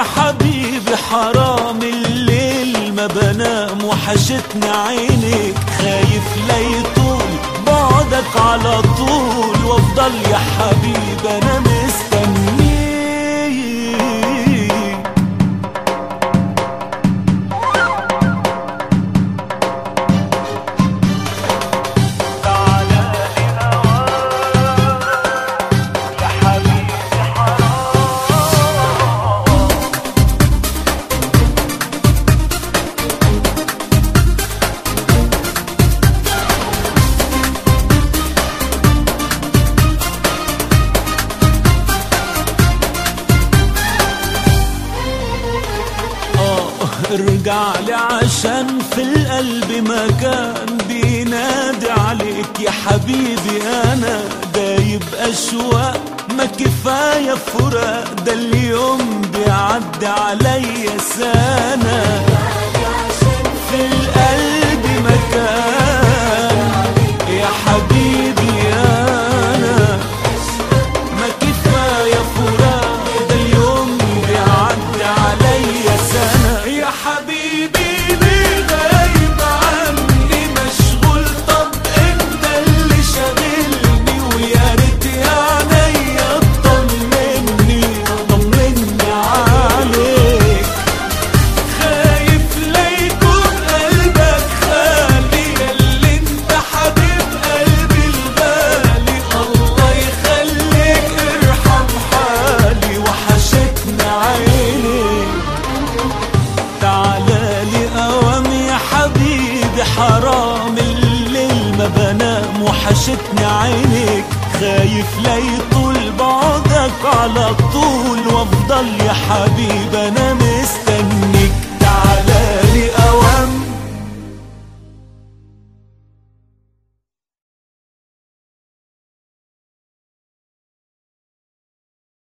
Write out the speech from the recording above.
حبيبي حرام الليل ما بنام وحشتني عينك خايف لا يطول بعدك على طول وافضل يا حبيبي انا مستنيك تعالى لهواك يا حبيبي حرام آه ارجع لي عشان في القلب مكان بينادي عليك يا حبيبي انا دايب اشواق ما كفايه فراق ده اليوم بيعدي عليا سنه في القلب مكان يا حبيبي انا ما كفايه فراق ده اليوم بيعدي عليا سنه يا حبيبي ليه غايب عني مشغول طب انت اللي شاغلني ويا ريت يا عينيا تطمني طمني عليك خايف لا يكون قلبك خالي اللي انت حبيب قلبي الغالي الله يخليك ارحم حالي وحشتني عينيك تعالى لي اوام يا حبيبي حرام الليل ما بنام وحشتني عينيك خايف لا يطول بعدك على طول وافضل يا حبيبي انا مستنيك